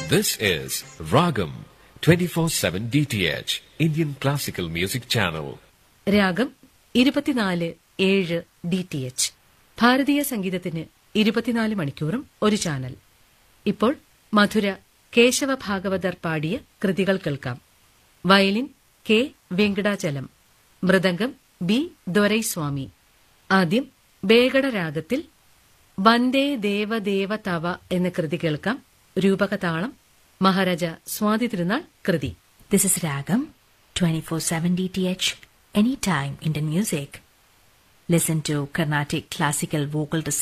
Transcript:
This is Ragam 24/7 DTH Indian Classical Music Channel. രാഗം ഇരുപത്തിനാല് ഏഴ് ഡി ടി എച്ച് ഭാരതീയ സംഗീതത്തിന് ഇരുപത്തിനാല് മണിക്കൂറും ഒരു ചാനൽ ഇപ്പോൾ മധുര കേശവ ഭാഗവതർ പാടിയ കൃതികൾ കേൾക്കാം violin K Venkatachalam mridangam B Doraiswamy ആദ്യം ബേഗട രാഗത്തിൽ വന്ദേ ദേവദേവ തവ എന്ന കൃതി കേൾക്കാം രൂപകതാളം മഹാരാജ സ്വാതി തിരുനാൾ കൃതി This is Ragam 24/7 DTH anytime Indian music. Listen to Carnatic classical vocal